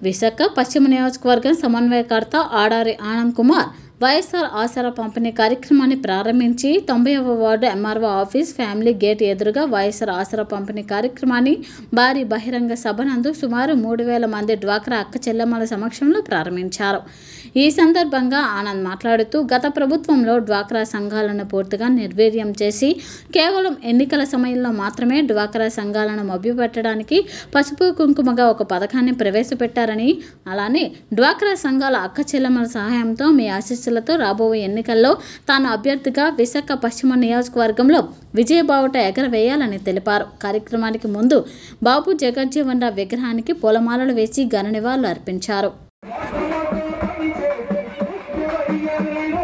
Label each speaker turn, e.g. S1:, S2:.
S1: విశాఖ పశ్చిమ నియోజకవర్గం సమన్వయకర్త ఆడారి ఆనంద్ కుమార్ వైఎస్ఆర్ ఆసరా పంపిణీ కార్యక్రమాన్ని ప్రారంభించి తొంభైవ ward MRO office family gate ఎదురుగా వైఎస్ఆర్ ఆసరా పంపిణీ కార్యక్రమాన్ని భారీ బహిరంగ సభ నందు సుమారు మూడు వేల మంది డ్వాక్రా అక్క చెల్లెమ్మల సమక్షంలో ప్రారంభించారు ఈ సందర్భంగా ఆనంద్ మాట్లాడుతూ గత ప్రభుత్వంలో డ్వాక్రా సంఘాలను పూర్తిగా నిర్వీర్యం చేసి కేవలం ఎన్నికల సమయంలో మాత్రమే డ్వాక్రా సంఘాలను మభ్యపెట్టడానికి పసుపు కుంకుమగా ఒక పథకాన్ని ప్రవేశపెట్టారని అలానే డ్వాక్రా సంఘాల అక్క చెల్లెమ్మల సహాయంతో మీ ఆశీస్సులతో రాబోయే ఎన్నికల్లో తాను అభ్యర్థిగా విశాఖ పశ్చిమ నియోజకవర్గంలో విజయబావుట ఎగరవేయాలని తెలిపారు కార్యక్రమానికి ముందు బాబు జగజ్జీవన్ రావు విగ్రహానికి పూలమాలలు వేసి ఘన నివాళులు అర్పించారు
S2: Thank you.